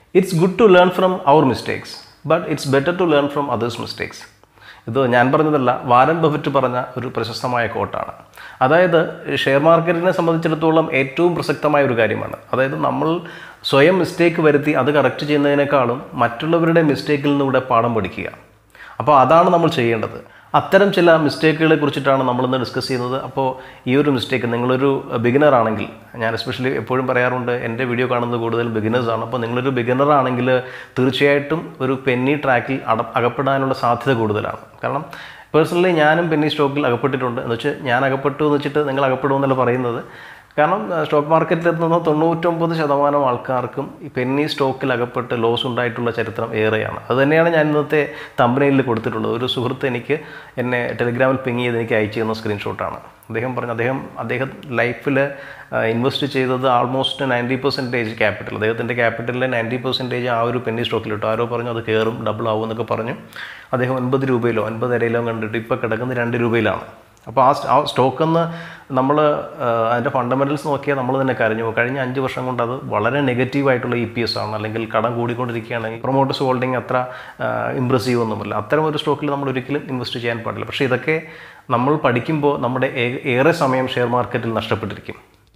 it's good to learn from our mistakes but it's better to learn from others mistakes ഇത് ഞാൻ പറഞ്ഞതല്ല Warren Buffett പറഞ്ഞ ഒരു പ്രശസ്തമായ കോട്ടാണ് അതായത് ഷെയർ മാർക്കറ്റിനെ സംബന്ധിച്ചിടത്തോളം ഏറ്റവും പ്രസക്തമായ ഒരു കാര്യമാണ് അതായത് നമ്മൾ സ്വയം മിസ്റ്റേക്ക് വരുത്തി അത് കറക്റ്റ് ചെയ്യുന്നതിനേക്കാളും മറ്റുള്ളവരുടെ മിസ്റ്റേക്കിൽ നിന്നൂടെ പാഠം പഠിക്കുക അപ്പോൾ അതാണ് നമ്മൾ ചെയ്യേണ്ടത് അത്തരം ചില മിസ്റ്റേക്കുകളെ കുറിച്ചിട്ടാണ് നമ്മളിന്ന് ഡിസ്കസ് ചെയ്യുന്നത് അപ്പോൾ ഈ ഒരു മിസ്റ്റേക്ക് നിങ്ങളൊരു ബിഗിനർ ആണെങ്കിൽ ഞാൻ എസ്പെഷ്യലി എപ്പോഴും പറയാറുണ്ട് എൻ്റെ വീഡിയോ കാണുന്നത് കൂടുതൽ ബിഗിനേഴ്സ് ആണ് അപ്പോൾ നിങ്ങളൊരു ബിഗിനർ ആണെങ്കിൽ തീർച്ചയായിട്ടും ഒരു പെന്നി ട്രാക്കിൽ അട അകപ്പെടാനുള്ള സാധ്യത കൂടുതലാണ് കാരണം പേഴ്സണലി ഞാനും പെന്നി സ്റ്റോക്കിൽ അകപ്പെട്ടിട്ടുണ്ട് എന്ന് വെച്ചാൽ ഞാൻ അകപ്പെട്ടു എന്ന് വെച്ചിട്ട് നിങ്ങൾ അകപ്പെടുമെന്നല്ല പറയുന്നത് കാരണം സ്റ്റോക്ക് മാർക്കറ്റിൽ എത്തുന്ന തൊണ്ണൂറ്റൊമ്പത് ശതമാനം ആൾക്കാർക്കും ഈ പെന്നി സ്റ്റോക്കിൽ അകപ്പെട്ട് ലോസ് ഉണ്ടായിട്ടുള്ള ചരിത്രം ഏറെയാണ് അത് തന്നെയാണ് ഞാൻ ഇന്നത്തെ തമ്പനയിൽ കൊടുത്തിട്ടുള്ളത് ഒരു സുഹൃത്ത് എനിക്ക് എന്നെ ടെലിഗ്രാമിൽ പിങ് ചെയ്ത് എനിക്ക് അയച്ചു തന്ന സ്ക്രീൻഷോട്ടാണ് അദ്ദേഹം പറഞ്ഞു അദ്ദേഹം അദ്ദേഹം ലൈഫിൽ ഇൻവെസ്റ്റ് ചെയ്തത് ആൾമോസ്റ്റ് നയൻറ്റി പെർസെൻറ്റേജ് ക്യാപിറ്റൽ അദ്ദേഹത്തിൻ്റെ ക്യാപിറ്റലിലെ നയൻറ്റി പെർസെൻറ്റേജ് ആ ഒരു പെന്നി സ്റ്റോക്കിലിട്ടു ആരോ പറഞ്ഞു അത് കയറും ഡബിൾ ആവും എന്നൊക്കെ പറഞ്ഞു അദ്ദേഹം ഒൻപത് രൂപയിലോ ഒൻപതരയിലോ കണ്ടിട്ട് ഇപ്പോൾ കിടക്കുന്നത് രണ്ട് രൂപയിലാണ് അപ്പോൾ ആ ആ സ്റ്റോക്കെന്ന് നമ്മൾ അതിൻ്റെ ഫണ്ടമെൻറ്റൽസ് നോക്കിയാൽ നമ്മൾ തന്നെ കരഞ്ഞു പോകും കഴിഞ്ഞ അഞ്ച് വർഷം കൊണ്ട് അത് വളരെ നെഗറ്റീവായിട്ടുള്ള ഇ പി എസ് ആണ് അല്ലെങ്കിൽ കടം കൂടിക്കൊണ്ടിരിക്കുകയാണെങ്കിൽ പ്രൊമോട്ടേഴ്സ് ഹോൾഡിംഗ് അത്ര ഇമ്പ്രസീവ് ഒന്നുമല്ല അത്തരം ഒരു സ്റ്റോക്കിൽ നമ്മൾ ഒരിക്കലും ഇൻവെസ്റ്റ് ചെയ്യാൻ പാടില്ല പക്ഷേ ഇതൊക്കെ നമ്മൾ പഠിക്കുമ്പോൾ നമ്മുടെ ഏ- ഏറെ സമയം ഷെയർ മാർക്കറ്റിൽ നഷ്ടപ്പെട്ടിരിക്കും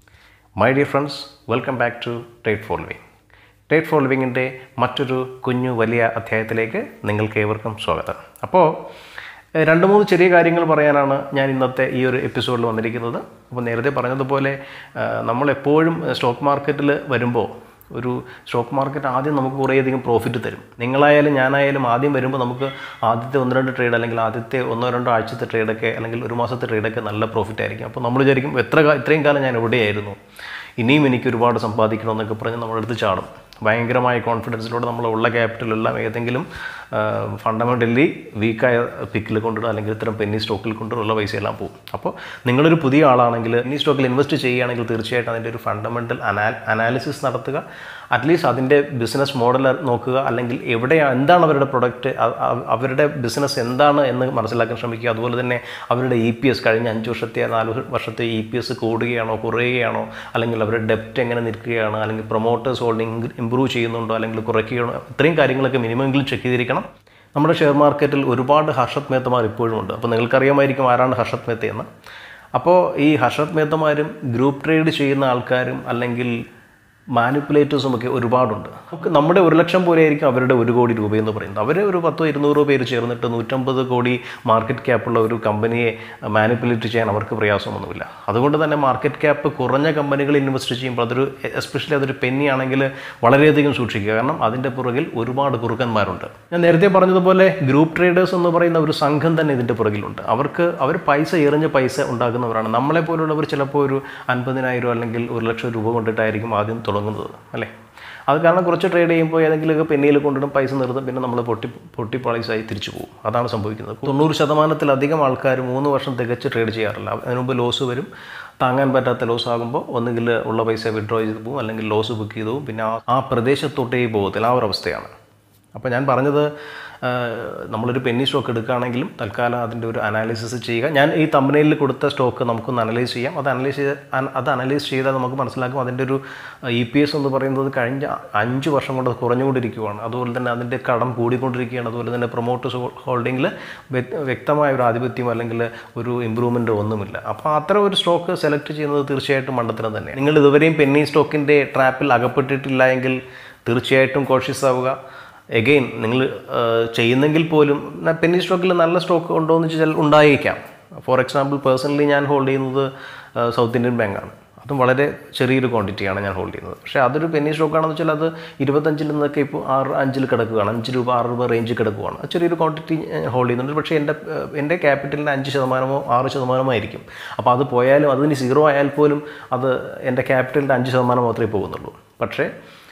my dear friends welcome back to trade following trade ഫോളോവിങ്ങിൻ്റെ മറ്റൊരു കുഞ്ഞു വലിയ അധ്യായത്തിലേക്ക് നിങ്ങൾക്ക് ഏവർക്കും സ്വാഗതം അപ്പോൾ ഏഹ്, രണ്ട് മൂന്ന് ചെറിയ കാര്യങ്ങൾ പറയാനാണ് ഞാൻ ഇന്നത്തെ ഈ ഒരു എപ്പിസോഡിൽ വന്നിരിക്കുന്നത് അപ്പോൾ നേരത്തെ പറഞ്ഞതുപോലെ ഏഹ്, നമ്മളെപ്പോഴും സ്റ്റോക്ക് മാർക്കറ്റിൽ വരുമ്പോൾ ഒരു സ്റ്റോക്ക് മാർക്കറ്റ് ആദ്യം നമുക്ക് കുറേയധികം പ്രോഫിറ്റ് തരും നിങ്ങളായാലും ഞാനായാലും ആദ്യം വരുമ്പോൾ നമുക്ക് ആദ്യത്തെ ഒന്ന് രണ്ട് ട്രേഡ് അല്ലെങ്കിൽ ആദ്യത്തെ ഒന്നോ രണ്ടോ ആഴ്ചത്തെ ട്രേഡൊക്കെ അല്ലെങ്കിൽ ഒരു മാസത്തെ ട്രേഡൊക്കെ നല്ല പ്രോഫിറ്റ് ആയിരിക്കും അപ്പോൾ നമ്മൾ വിചാരിക്കും എത്ര കാ- ഇത്രയും കാലം ഞാൻ എവിടെയായിരുന്നു ഇനിയും എനിക്ക് ഒരുപാട് സമ്പാദിക്കണം എന്നൊക്കെ പറഞ്ഞ് നമ്മളെടുത്ത് ചാടും ഭയങ്കരമായ കോൺഫിഡൻസിലൂടെ നമ്മൾ ഉള്ള ക്യാപിറ്റലെല്ലാം ഏതെങ്കിലും ഫണ്ടമെൻ്റലി വീക്കായ പിക്കിൽ കൊണ്ടിടും അല്ലെങ്കിൽ ഇത്തരം പെന്നി സ്റ്റോക്കിൽ കൊണ്ടുള്ള പൈസയെല്ലാം പോകും അപ്പോൾ നിങ്ങളൊരു പുതിയ ആളാണെങ്കിൽ പെന്നി സ്റ്റോക്കിൽ ഇൻവെസ്റ്റ് ചെയ്യുകയാണെങ്കിൽ തീർച്ചയായിട്ടും അതിൻ്റെ ഒരു ഫണ്ടമെൻ്റൽ അനാ അനാലിസിസ് നടത്തുക അറ്റ്ലീസ്റ്റ് അതിൻ്റെ ബിസിനസ് മോഡൽ നോക്കുക അല്ലെങ്കിൽ എവിടെയാണ് എന്താണ് അവരുടെ പ്രൊഡക്റ്റ് അവരുടെ ബിസിനസ് എന്താണ് എന്ന് മനസ്സിലാക്കാൻ ശ്രമിക്കുക അതുപോലെ തന്നെ അവരുടെ ഇ പി എസ് കഴിഞ്ഞ അഞ്ച് വർഷത്തെ നാല് വർഷത്തെ ഇ പി എസ് കൂടുകയാണോ കുറയുകയാണോ അല്ലെങ്കിൽ അവരുടെ ഡെപ്റ്റ് എങ്ങനെ നിൽക്കുകയാണ് അല്ലെങ്കിൽ പ്രൊമോട്ടേഴ്സ് ഹോൾഡിംഗ് ഇമ്പ്രൂവ് ചെയ്യുന്നുണ്ടോ അല്ലെങ്കിൽ കുറയ്ക്കുകയാണോ ഇത്രയും കാര്യങ്ങളൊക്കെ മിനിമെങ്കിലും ചെക്ക് ചെയ്തിരിക്കണം നമ്മുടെ ഷെയർ മാർക്കറ്റിൽ ഒരുപാട് ഹർഷത് മേത്തമാർ ഇപ്പോഴും ഉണ്ട് അപ്പോൾ നിങ്ങൾക്കറിയാമായിരിക്കും ആരാണ് ഹർഷത് മേത്ത എന്ന് അപ്പോൾ ഈ ഹർഷത് മേത്തമാരും ഗ്രൂപ്പ് ട്രേഡ് ചെയ്യുന്ന ആൾക്കാരും അല്ലെങ്കിൽ മാനിപ്പുലേറ്റേഴ്സും ഒക്കെ ഒരുപാടുണ്ട് നമുക്ക് നമ്മുടെ ഒരു ലക്ഷം പോലെ ആയിരിക്കും അവരുടെ ഒരു കോടി രൂപ എന്ന് പറയുന്നത് അവർ ഒരു പത്തോ ഇരുന്നൂറോ പേര് ചേർന്നിട്ട് നൂറ്റമ്പത് കോടി മാർക്കറ്റ് ക്യാപ്പുള്ള ഒരു കമ്പനിയെ മാനിപ്പുലേറ്റ് ചെയ്യാൻ അവർക്ക് പ്രയാസമൊന്നുമില്ല അതുകൊണ്ട് തന്നെ മാർക്കറ്റ് ക്യാപ്പ് കുറഞ്ഞ കമ്പനികൾ ഇൻവെസ്റ്റ് ചെയ്യുമ്പോൾ അതൊരു എസ്പെഷ്യലി അതൊരു പെന്നി ആണെങ്കിൽ വളരെയധികം സൂക്ഷിക്കുക കാരണം അതിൻ്റെ പുറകിൽ ഒരുപാട് കുറുക്കന്മാരുണ്ട് ഞാൻ നേരത്തെ പറഞ്ഞതുപോലെ ഗ്രൂപ്പ് ട്രേഡേഴ്സ് എന്ന് പറയുന്ന ഒരു സംഘം തന്നെ ഇതിൻ്റെ പുറകിലുണ്ട് അവർക്ക് അവർ പൈസ എറിഞ്ഞ പൈസ ഉണ്ടാക്കുന്നവരാണ് നമ്മളെ പോലുള്ളവർ ചിലപ്പോൾ ഒരു അൻപതിനായിരം അല്ലെങ്കിൽ ഒരു ലക്ഷം രൂപ കൊണ്ടിട്ടായിരിക്കും ആദ്യം തുടങ്ങുന്നത് അല്ലേ അത് കാരണം കുറച്ച് ട്രേഡ് ചെയ്യുമ്പോൾ ഏതെങ്കിലുമൊക്കെ പെന്നിയിൽ കൊണ്ടിടും പൈസ നിർത്തും പിന്നെ നമ്മൾ പൊട്ടി പൊട്ടി പൈസയായി തിരിച്ചു പോകും അതാണ് സംഭവിക്കുന്നത് തൊണ്ണൂറ് ശതമാനത്തിലധികം ആൾക്കാർ മൂന്ന് വർഷം തികച്ച് ട്രേഡ് ചെയ്യാറില്ല അതിന് മുമ്പ് ലോസ് വരും താങ്ങാൻ പറ്റാത്ത ലോസ് ആകുമ്പോൾ ഒന്നുകിൽ ഉള്ള പൈസ വിഡ്രോ ചെയ്ത് പോകും അല്ലെങ്കിൽ ലോസ് ബുക്ക് ചെയ്തു പോകും പിന്നെ ആ- ആ പ്രദേശത്തോട്ടേ പോകത്തില്ല ആ ഒരു അവസ്ഥയാണ് അപ്പോൾ ഞാൻ പറഞ്ഞത് ആ, നമ്മളൊരു പെന്നി സ്റ്റോക്ക് എടുക്കുകയാണെങ്കിലും തൽക്കാലം അതിൻ്റെ ഒരു അനാലിസിസ് ചെയ്യുക ഞാൻ ഈ തമ്പനയിൽ കൊടുത്ത സ്റ്റോക്ക് നമുക്കൊന്ന് അനലൈസ് ചെയ്യാം അത് അനലൈസ് ചെയ്ത് അന- അത് അനലൈസ് ചെയ്താൽ നമുക്ക് മനസ്സിലാക്കും അതിൻ്റെ ഒരു ഇ പി എസ് എന്ന് പറയുന്നത് കഴിഞ്ഞ അഞ്ച് വർഷം കൊണ്ട് അത് കുറഞ്ഞുകൊണ്ടിരിക്കുകയാണ് അതുപോലെ തന്നെ അതിൻ്റെ കടം കൂടിക്കൊണ്ടിരിക്കുകയാണ് അതുപോലെ തന്നെ പ്രൊമോട്ടേഴ്സ് ഹോൾഡിങ്ങിൽ വ്യക്തമായ ഒരു ആധിപത്യം അല്ലെങ്കിൽ ഒരു ഇമ്പ്രൂവ്മെൻറ്റോ ഒന്നുമില്ല അപ്പോൾ അത്തരം ഒരു സ്റ്റോക്ക് സെലക്ട് ചെയ്യുന്നത് തീർച്ചയായിട്ടും മണ്ടത്തരം തന്നെ നിങ്ങൾ ഇതുവരെയും പെന്നി സ്റ്റോക്കിൻ്റെ ട്രാപ്പിൽ അകപ്പെട്ടിട്ടില്ല എങ്കിൽ തീർച്ചയായിട്ടും കോഷ്യസ് ആവുക എഗെയിൻ നിങ്ങൾ ചെയ്യുന്നെങ്കിൽ പോലും ന- പെന്നി സ്റ്റോക്കിൽ നല്ല സ്റ്റോക്ക് ഉണ്ടോ എന്ന് വെച്ചാൽ ഉണ്ടായേക്കാം ഫോർ എക്സാമ്പിൾ പേഴ്സണലി ഞാൻ ഹോൾഡ് ചെയ്യുന്നത് ആ, സൗത്ത് ഇന്ത്യൻ ബാങ്കാണ് അതും വളരെ ചെറിയൊരു ക്വാണ്ടിറ്റിയാണ് ഞാൻ ഹോൾഡ് ചെയ്യുന്നത് പക്ഷേ അതൊരു പെന്നി സ്റ്റോക്കാണെന്ന് വെച്ചാൽ അത് ഇരുപത്തഞ്ചിൽ നിന്നൊക്കെ ഇപ്പോൾ ആറ് അഞ്ചിൽ കിടക്കുകയാണ് അഞ്ച് രൂപ ആറ് രൂപ റേഞ്ചിൽ കിടക്കുകയാണ് അത് ചെറിയൊരു ക്വാണ്ടിറ്റി ഹോൾഡ് ചെയ്യുന്നുണ്ട് പക്ഷേ എൻ്റെ ഏഹ്, എൻ്റെ ക്യാപിറ്റലിന് അഞ്ച് ശതമാനമോ ആറ് ശതമാനമോ ആയിരിക്കും അപ്പോൾ അത് പോയാലും അതിന് സീറോ ആയാൽ പോലും അത് എൻ്റെ ക്യാപിറ്റലിൻ്റെ അഞ്ച് ശതമാനം മാത്രമേ പോകുന്നുള്ളൂ പക്ഷേ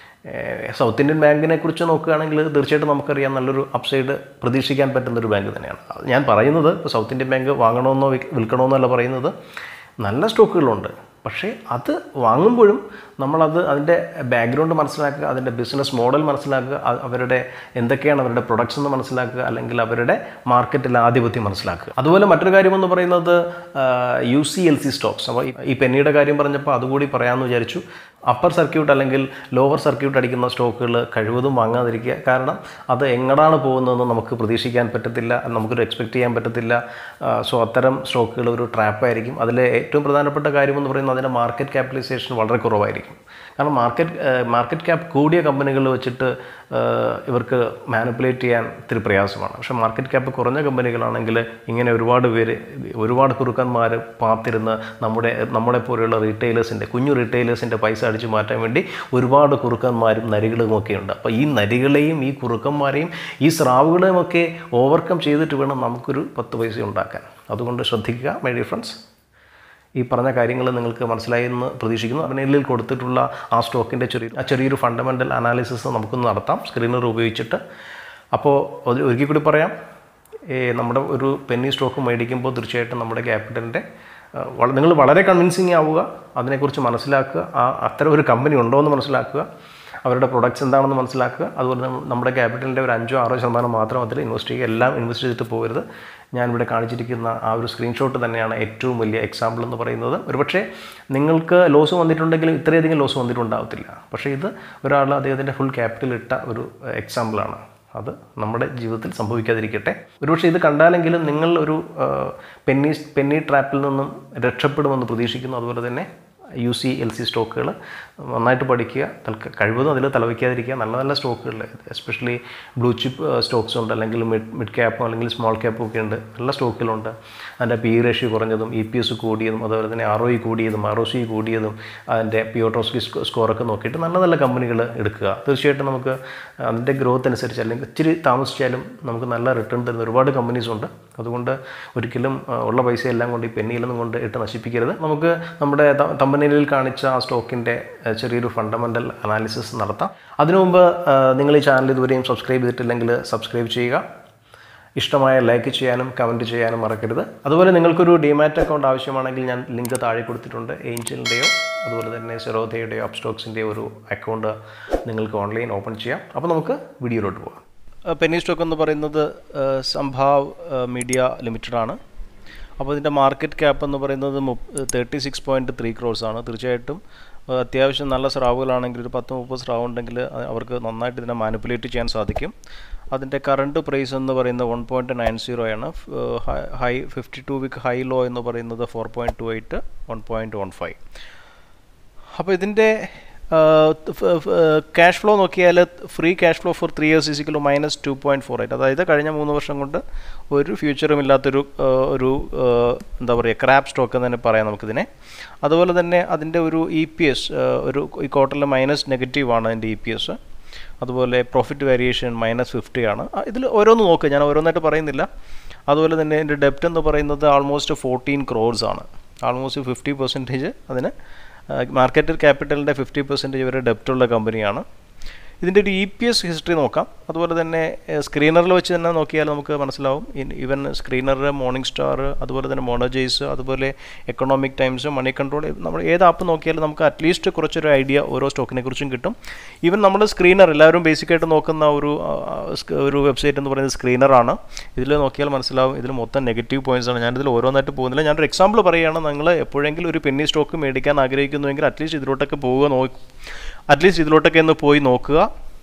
ഏഹ് സൗത്ത് ഇന്ത്യൻ ബാങ്കിനെ കുറിച്ച് നോക്കുകയാണെങ്കിൽ തീർച്ചയായിട്ടും നമുക്കറിയാം നല്ലൊരു അപ്സൈഡ് പ്രതീക്ഷിക്കാൻ പറ്റുന്ന ഒരു ബാങ്ക് തന്നെയാണ് അത് ഞാൻ പറയുന്നത് ഇപ്പോൾ സൗത്ത് ഇന്ത്യൻ ബാങ്ക് വാങ്ങണമെന്നോ വിൽ- വിൽക്കണമെന്നോ അല്ല പറയുന്നത് നല്ല സ്റ്റോക്കുകളുണ്ട് പക്ഷേ അത് വാങ്ങുമ്പോഴും നമ്മളത് അതിൻ്റെ ബാക്ക്ഗ്രൗണ്ട് മനസ്സിലാക്കുക അതിൻ്റെ ബിസിനസ് മോഡൽ മനസ്സിലാക്കുക അ- അവരുടെ എന്തൊക്കെയാണ് അവരുടെ പ്രൊഡക്ട്സ് എന്ന് മനസ്സിലാക്കുക അല്ലെങ്കിൽ അവരുടെ മാർക്കറ്റിൽ ആധിപത്യം മനസ്സിലാക്കുക അതുപോലെ മറ്റൊരു കാര്യമെന്ന് പറയുന്നത് U C L C stocks അപ്പോൾ ഈ- ഈ പെന്നിയുടെ കാര്യം പറഞ്ഞപ്പോൾ അതുകൂടി പറയാമെന്ന് വിചാരിച്ചു അപ്പർ സർക്യൂട്ട് അല്ലെങ്കിൽ ലോവർ സർക്യൂട്ട് അടിക്കുന്ന സ്റ്റോക്കുകൾ കഴിവതും വാങ്ങാതിരിക്കുക കാരണം അത് എങ്ങടാണ് പോകുന്നതെന്ന് നമുക്ക് പ്രതീക്ഷിക്കാൻ പറ്റത്തില്ല നമുക്കൊരു എക്സ്പെക്റ്റ് ചെയ്യാൻ പറ്റത്തില്ല സോ അത്തരം സ്റ്റോക്കുകൾ ഒരു ട്രാപ്പായിരിക്കും അതിലെ ഏറ്റവും പ്രധാനപ്പെട്ട കാര്യമെന്ന് പറയുന്നത് അതിൻ്റെ മാർക്കറ്റ് ക്യാപിറ്റലൈസേഷൻ വളരെ കുറവായിരിക്കും കാരണം മാർക്കറ്റ് മാർക്കറ്റ് ക്യാപ്പ് കൂടിയ കമ്പനികൾ വെച്ചിട്ട് ഇവർക്ക് മാനിപ്പുലേറ്റ് ചെയ്യാൻ ഇത്തിരി പ്രയാസമാണ് പക്ഷേ മാർക്കറ്റ് ക്യാപ്പ് കുറഞ്ഞ കമ്പനികളാണെങ്കിൽ ഇങ്ങനെ ഒരുപാട് പേര് ഒരുപാട് കുറുക്കന്മാർ പാത്തിരുന്ന് നമ്മുടെ നമ്മളെ പോലെയുള്ള റീറ്റെയിലേഴ്സിൻ്റെ കുഞ്ഞു റീറ്റെയിലേഴ്സിൻ്റെ പൈസ അടിച്ചു മാറ്റാൻ വേണ്ടി ഒരുപാട് കുറുക്കന്മാരും നരികളും ഒക്കെ ഉണ്ട് അപ്പോൾ ഈ നരികളെയും ഈ കുറുക്കന്മാരെയും ഈ സ്രാവുകളെയും ഒക്കെ ഓവർകം ചെയ്തിട്ട് വേണം നമുക്കൊരു പത്ത് പൈസ ഉണ്ടാക്കാൻ അതുകൊണ്ട് ശ്രദ്ധിക്കുക മൈ ഡിയർ ഫ്രണ്ട്സ് ഈ പറഞ്ഞ കാര്യങ്ങൾ നിങ്ങൾക്ക് മനസ്സിലായി എന്ന് പ്രതീക്ഷിക്കുന്നു അതിനുള്ളിൽ കൊടുത്തിട്ടുള്ള ആ സ്റ്റോക്കിൻ്റെ ചെറിയ ആ ചെറിയൊരു ഫണ്ടമെൻ്റൽ അനാലിസിസ് നമുക്കൊന്ന് നടത്താം സ്ക്രീനർ ഉപയോഗിച്ചിട്ട് അപ്പോൾ ഒരു- ഒരിക്കൽ കൂടി പറയാം ഈ നമ്മുടെ ഒരു പെന്നി സ്റ്റോക്ക് മേടിക്കുമ്പോൾ തീർച്ചയായിട്ടും നമ്മുടെ ക്യാപിറ്റലിൻ്റെ നിങ്ങൾ വളരെ കൺവിൻസിങ് ആവുക അതിനെക്കുറിച്ച് മനസ്സിലാക്കുക ആ അത്തരം ഒരു കമ്പനി ഉണ്ടോ എന്ന് മനസ്സിലാക്കുക അവരുടെ പ്രൊഡക്ട്സ് എന്താണെന്ന് മനസ്സിലാക്കുക അതുപോലെ നമ്മ- നമ്മുടെ ക്യാപിറ്റലിൻ്റെ ഒരു അഞ്ചോ ആറോ ശതമാനം മാത്രം അതിൽ ഇൻവെസ്റ്റ് ചെയ്യുക എല്ലാം ഇൻവെസ്റ്റ് ചെയ്തിട്ട് പോകരുത് ഞാൻ ഇവിടെ കാണിച്ചിരിക്കുന്ന ആ ഒരു സ്ക്രീൻഷോട്ട് തന്നെയാണ് ഏറ്റവും വലിയ എക്സാമ്പിൾ എന്ന് പറയുന്നത് ഒരുപക്ഷെ നിങ്ങൾക്ക് ലോസ് വന്നിട്ടുണ്ടെങ്കിലും ഇത്രയധികം ലോസ് വന്നിട്ടുണ്ടാകത്തില്ല പക്ഷേ ഇത് ഒരാൾ അദ്ദേഹത്തിൻ്റെ ഫുൾ ക്യാപിറ്റൽ ഇട്ട ഒരു എക്സാമ്പിളാണ് അത് നമ്മുടെ ജീവിതത്തിൽ സംഭവിക്കാതിരിക്കട്ടെ ഒരുപക്ഷെ ഇത് കണ്ടാലെങ്കിലും നിങ്ങൾ ഒരു ആ, പെന്നി പെന്നി ട്രാപ്പിൽ നിന്നും രക്ഷപ്പെടുമെന്ന് പ്രതീക്ഷിക്കുന്നു അതുപോലെ തന്നെ യു സി എൽ സി സ്റ്റോക്കുകൾ നന്നായിട്ട് പഠിക്കുക തൽക്ക കഴിവതും അതിൽ തലവയ്ക്കാതിരിക്കുക നല്ല നല്ല സ്റ്റോക്കുകൾ എസ്പെഷ്യലി ബ്ലൂ ചിപ്പ് സ്റ്റോക്സ് ഉണ്ട് അല്ലെങ്കിൽ മിഡ് മിഡ് ക്യാപ്പോ അല്ലെങ്കിൽ സ്മോൾ ക്യാപ്പോ ഒക്കെ ഉണ്ട് നല്ല സ്റ്റോക്കുകളുണ്ട് അതിൻ്റെ പി റേഷ്യോ കുറഞ്ഞതും ഇ പി എസ് കൂടിയതും അതുപോലെ തന്നെ ആർ ഒ ഇ കൂടിയതും ആർ ഒ സി കൂടിയതും അതിൻ്റെ പിയോട്രോസ്കി സ്കോറൊക്കെ നോക്കിയിട്ട് നല്ല നല്ല കമ്പനികൾ എടുക്കുക തീർച്ചയായിട്ടും നമുക്ക് അതിൻ്റെ ഗ്രോത്ത് അനുസരിച്ച് അല്ലെങ്കിൽ ഇച്ചിരി താമസിച്ചാലും നമുക്ക് നല്ല റിട്ടേൺ തരുന്ന ഒരുപാട് കമ്പനീസ് ഉണ്ട് അതുകൊണ്ട് ഒരിക്കലും ആ, ഉള്ള പൈസ എല്ലാം കൊണ്ട് ഈ പെന്നിയിലൊന്നും കൊണ്ട് ഇട്ട് നശിപ്പിക്കരുത് നമുക്ക് നമ്മുടെ തമ്പനിയിൽ കാണിച്ച ആ സ്റ്റോക്കിൻ്റെ ചെറിയൊരു ഫണ്ടമെൻ്റൽ അനാലിസിസ് നടത്താം അതിനു മുമ്പ് ആ, നിങ്ങൾ ഈ ചാനൽ ഇതുവരെയും സബ്സ്ക്രൈബ് ചെയ്തിട്ടില്ലെങ്കിൽ സബ്സ്ക്രൈബ് ചെയ്യുക ഇഷ്ടമായ ലൈക്ക് ചെയ്യാനും കമൻറ്റ് ചെയ്യാനും മറക്കരുത് അതുപോലെ നിങ്ങൾക്കൊരു ഡിമാറ്റ് അക്കൗണ്ട് ആവശ്യമാണെങ്കിൽ ഞാൻ ലിങ്ക് താഴെ കൊടുത്തിട്ടുണ്ട് ഏഞ്ചലിൻ്റെയോ അതുപോലെ തന്നെ സെറോദയുടെയോ അപ്സ്റ്റോക്സിൻ്റെയോ ഒരു അക്കൗണ്ട് നിങ്ങൾക്ക് ഓൺലൈൻ ഓപ്പൺ ചെയ്യാം അപ്പോൾ നമുക്ക് വീഡിയോയിലോട്ട് പോകാം പെന്നി സ്റ്റോക്ക് എന്ന് പറയുന്നത് സംഭാവ് മീഡിയ ലിമിറ്റഡ് ആണ് അപ്പോൾ ഇതിൻ്റെ മാർക്കറ്റ് ക്യാപ്പ് എന്ന് പറയുന്നത് thirty six point three crores ആണ് തീർച്ചയായിട്ടും ആ, അത്യാവശ്യം നല്ല സ്രാവുകളാണെങ്കിൽ ഒരു പത്ത് മുപ്പത് സ്രാവ് ഉണ്ടെങ്കിൽ അ- അവർക്ക് നന്നായിട്ട് ഇതിനെ മാനിപ്പുലേറ്റ് ചെയ്യാൻ സാധിക്കും അതിൻ്റെ കറണ്ട് പ്രൈസ് എന്ന് പറയുന്നത് വൺ പോയിൻറ്റ് നയൻ സീറോ ആണ് high fifty two week high low എന്ന് പറയുന്നത് four point two eight one point one five അപ്പോൾ ഇതിൻ്റെ ക്യാഷ് ഫ്ലോ നോക്കിയാൽ free cash flow for three years is equal minus two point four eight അതായത് കഴിഞ്ഞ മൂന്ന് വർഷം കൊണ്ട് ഒരു ഫ്യൂച്ചറും ഇല്ലാത്തൊരു ആ, ഒരു ആ, എന്താ പറയുക ക്രാപ്പ് സ്റ്റോക്ക് എന്ന് തന്നെ പറയാം നമുക്കിതിനെ അതുപോലെ തന്നെ അതിൻ്റെ ഒരു ഇ പി എസ് ഒരു ഈ ക്വാർട്ടറിൽ മൈനസ് നെഗറ്റീവാണ് അതിൻ്റെ ഇ പി എസ് അതുപോലെ പ്രോഫിറ്റ് വേരിയേഷൻ മൈനസ് ഫിഫ്റ്റി ആണ് ആ, ഇതിൽ ഓരോന്ന് നോക്കുക ഞാൻ ഓരോന്നായിട്ട് പറയുന്നില്ല അതുപോലെ തന്നെ എൻ്റെ ഡെപ്റ്റ് എന്ന് പറയുന്നത് ആൾമോസ്റ്റ് ഫോർട്ടീൻ ക്രോഡ്സ് ആണ് ആൾമോസ്റ്റ് ഫിഫ്റ്റി പെർസെൻറ്റേജ് അതിന് മാർക്കറ്റ് ക്യാപിറ്റലിൻ്റെ ഫിഫ്റ്റി പെർസെൻറ്റേജ് വരെ ഡെപ്റ്റുള്ള കമ്പനിയാണ് ഇതിൻ്റെ ഒരു ഇ പി എസ് ഹിസ്റ്ററി നോക്കാം അതുപോലെ തന്നെ സ്ക്രീനറിൽ വെച്ച് തന്നെ നോക്കിയാൽ നമുക്ക് മനസ്സിലാവും ഈവൻ സ്ക്രീനർ മോർണിംഗ് സ്റ്റാർ അതുപോലെ തന്നെ മോണോജേസ് അതുപോലെ എക്കണോമിക് ടൈംസ് മണി കൺട്രോൾ നമ്മൾ ഏത് ആപ്പ് നോക്കിയാലും നമുക്ക് അറ്റ്ലീസ്റ്റ് കുറച്ചൊരു ഐഡിയ ഓരോ സ്റ്റോക്കിനെ കുറിച്ചും കിട്ടും ഈവൻ നമ്മൾ സ്ക്രീനർ എല്ലാവരും ബേസിക്കായിട്ട് നോക്കുന്ന ഒരു ആ, സ്- ഒരു വെബ്സൈറ്റ് എന്ന് പറയുന്നത് സ്ക്രീനറാണ് ഇതിൽ നോക്കിയാൽ മനസ്സിലാവും ഇതിൽ മൊത്തം നെഗറ്റീവ് പോയിന്റ്സ് ആണ് ഞാനിതിൽ ഓരോന്നായിട്ട് പോകുന്നില്ല ഞാനൊരു എക്സാമ്പിൾ പറയുകയാണ് നിങ്ങൾ എപ്പോഴെങ്കിലും ഒരു പെന്നി സ്റ്റോക്ക് മേടിക്കാൻ ആഗ്രഹിക്കുന്നുവെങ്കിൽ അറ്റ്ലീസ്റ്റ് ഇതിലോട്ടൊക്കെ പോവുക നോ അറ്റ്ലീസ്റ്റ് ഇതിലോട്ടൊക്കെ ഒന്ന് പോയി നോക്കുക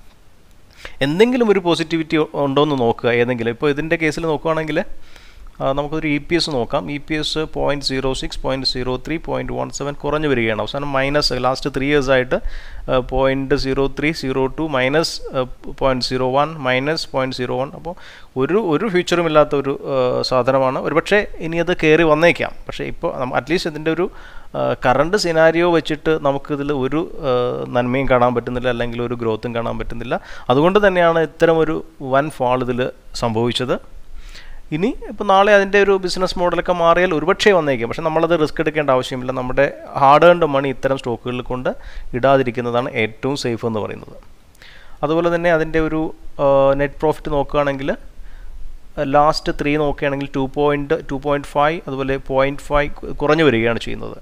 എന്തെങ്കിലും ഒരു പോസിറ്റിവിറ്റി ഉണ്ടോ എന്ന് നോക്കുക ഏതെങ്കിലും ഇപ്പോൾ ഇതിൻ്റെ കേസിൽ നോക്കുകയാണെങ്കിൽ ആ, നമുക്കൊരു ഇ പി എസ് നോക്കാം E P S point zero six point zero three point one seven കുറഞ്ഞു വരികയാണ് അവസാനം മൈനസ് ലാസ്റ്റ് ത്രീ ഇയേഴ്സ് ആയിട്ട് point zero three zero two minus point zero one minus point zero one അപ്പോൾ ഒരു ഒരു ഫ്യൂച്ചറും ഇല്ലാത്ത ഒരു ആ, സാധനമാണ് ഒരുപക്ഷെ ഇനി അത് കയറി വന്നേക്കാം പക്ഷേ ഇപ്പോൾ അറ്റ്ലീസ്റ്റ് ഇതിൻ്റെ ഒരു കറണ്ട് സിനാരിയോ വെച്ചിട്ട് നമുക്കിതിൽ ഒരു ആ, നന്മയും കാണാൻ പറ്റുന്നില്ല അല്ലെങ്കിൽ ഒരു ഗ്രോത്തും കാണാൻ പറ്റുന്നില്ല അതുകൊണ്ട് തന്നെയാണ് ഇത്തരം ഒരു വൻ ഫാൾ ഇതിൽ സംഭവിച്ചത് ഇനി ഇപ്പോൾ നാളെ അതിൻ്റെ ഒരു ബിസിനസ് മോഡലൊക്കെ മാറിയാൽ ഒരുപക്ഷേ വന്നേക്കും പക്ഷേ നമ്മളത് റിസ്ക് എടുക്കേണ്ട ആവശ്യമില്ല നമ്മുടെ ഹാർഡ് ഏൺഡ് മണി ഇത്തരം സ്റ്റോക്കുകളിൽ കൊണ്ട് ഇടാതിരിക്കുന്നതാണ് ഏറ്റവും സേഫ് എന്ന് പറയുന്നത് അതുപോലെ തന്നെ അതിൻ്റെ ഒരു നെറ്റ് പ്രോഫിറ്റ് നോക്കുകയാണെങ്കിൽ ലാസ്റ്റ് ത്രീ നോക്കുകയാണെങ്കിൽ two point two point five അതുപോലെ പോയിൻറ്റ് ഫൈവ് കുറഞ്ഞു വരികയാണ് ചെയ്യുന്നത്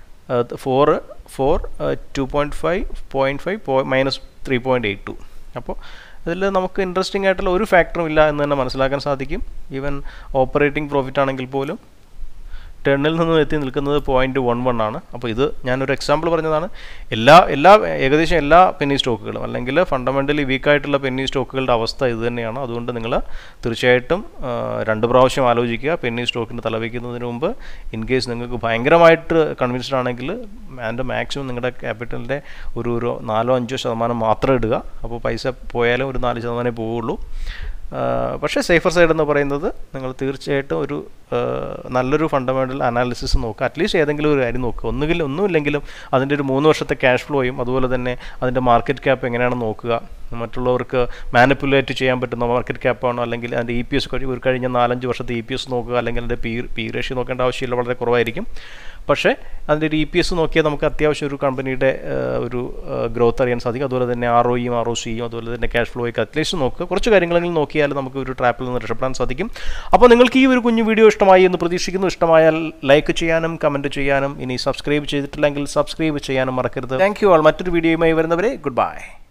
four four two point five point five minus three point eight two അപ്പോൾ ഇതിൽ നമുക്ക് ഇൻട്രസ്റ്റിംഗ് ആയിട്ടുള്ള ഒരു ഫാക്ടറും ഇല്ല എന്ന് തന്നെ മനസ്സിലാക്കാൻ സാധിക്കും ഈവൻ ഓപ്പറേറ്റിംഗ് പ്രോഫിറ്റ് ആണെങ്കിൽ പോലും ടെണ്ണിൽ നിന്നും എത്തി നിൽക്കുന്നത് പോയിൻറ്റ് വൺ വൺ ആണ് അപ്പോൾ ഇത് ഞാനൊരു എക്സാമ്പിൾ പറഞ്ഞതാണ് എല്ലാ എല്ലാ ഏകദേശം എല്ലാ പെന്നി സ്റ്റോക്കുകളും അല്ലെങ്കിൽ ഫണ്ടമെൻ്റലി വീക്കായിട്ടുള്ള പെന്നി സ്റ്റോക്കുകളുടെ അവസ്ഥ ഇത് തന്നെയാണ് അതുകൊണ്ട് നിങ്ങൾ തീർച്ചയായിട്ടും ആ, രണ്ട് പ്രാവശ്യം ആലോചിക്കുക പെന്നി സ്റ്റോക്കിന് തലവയ്ക്കുന്നതിന് മുമ്പ് ഇൻ കേസ് നിങ്ങൾക്ക് ഭയങ്കരമായിട്ട് കൺവിൻസ്ഡ് ആണെങ്കിൽ അതിൻ്റെ മാക്സിമം നിങ്ങളുടെ ക്യാപിറ്റലിൻ്റെ ഒരു ഒരു നാലോ അഞ്ചോ ശതമാനം മാത്രം ഇടുക അപ്പോൾ പൈസ പോയാലും ഒരു നാല് ശതമാനമേ പോവുള്ളൂ ആ, പക്ഷേ സേഫർ സൈഡ് എന്ന് പറയുന്നത് നിങ്ങൾ തീർച്ചയായിട്ടും ഒരു ആ, നല്ലൊരു ഫണ്ടമെൻ്റൽ അനാലിസിസ് നോക്കുക അറ്റ്ലീസ്റ്റ് ഏതെങ്കിലും ഒരു കാര്യം നോക്കുക ഒന്നുകിൽ ഒന്നുമില്ലെങ്കിലും അതിൻ്റെ ഒരു മൂന്ന് വർഷത്തെ ക്യാഷ് ഫ്ലോയും അതുപോലെ തന്നെ അതിൻ്റെ മാർക്കറ്റ് ക്യാപ്പ് എങ്ങനെയാണെന്ന് നോക്കുക മറ്റുള്ളവർക്ക് മാനിപ്പുലേറ്റ് ചെയ്യാൻ പറ്റുന്ന മാർക്കറ്റ് ക്യാപ്പാണോ അല്ലെങ്കിൽ അതിൻ്റെ ഇ പി എസ് ഒരു കഴിഞ്ഞ നാലഞ്ച് വർഷത്തെ ഇ പി എസ് നോക്കുക അല്ലെങ്കിൽ അതിൻ്റെ പി പി റേഷ്യോ നോക്കേണ്ട ആവശ്യമില്ല വളരെ കുറവായിരിക്കും പക്ഷേ അതിൻ്റെ ഒരു ഇ പി എസ് നോക്കിയാൽ നമുക്ക് അത്യാവശ്യം ഒരു കമ്പനിയുടെ ആ, ഒരു ഗ്രോത്ത് അറിയാൻ സാധിക്കും അതുപോലെ തന്നെ ആർ ഒയും ആർ ഒ സിയും അതുപോലെ തന്നെ ക്യാഷ് ഫ്ലോയൊക്കെ അറ്റ്ലീസ്റ്റ് നോക്കുക കുറച്ച് കാര്യങ്ങളെങ്കിലും നോക്കിയാൽ നമുക്ക് ഒരു ട്രാപ്പിൽ നിന്ന് രക്ഷപ്പെടാൻ സാധിക്കും അപ്പോൾ നിങ്ങൾക്ക് ഈ ഒരു കുഞ്ഞു വീഡിയോ ഇഷ്ടമായി എന്ന് പ്രതീക്ഷിക്കുന്നു ഇഷ്ടമായാൽ ലൈക്ക് ചെയ്യാനും കമൻറ്റ് ചെയ്യാനും ഇനി സബ്സ്ക്രൈബ് ചെയ്തിട്ടില്ലെങ്കിൽ സബ്സ്ക്രൈബ് ചെയ്യാനും മറക്കരുത് താങ്ക് യു ആൾ മറ്റൊരു വീഡിയോയുമായി വരുന്നവരെ ഗുഡ് ബൈ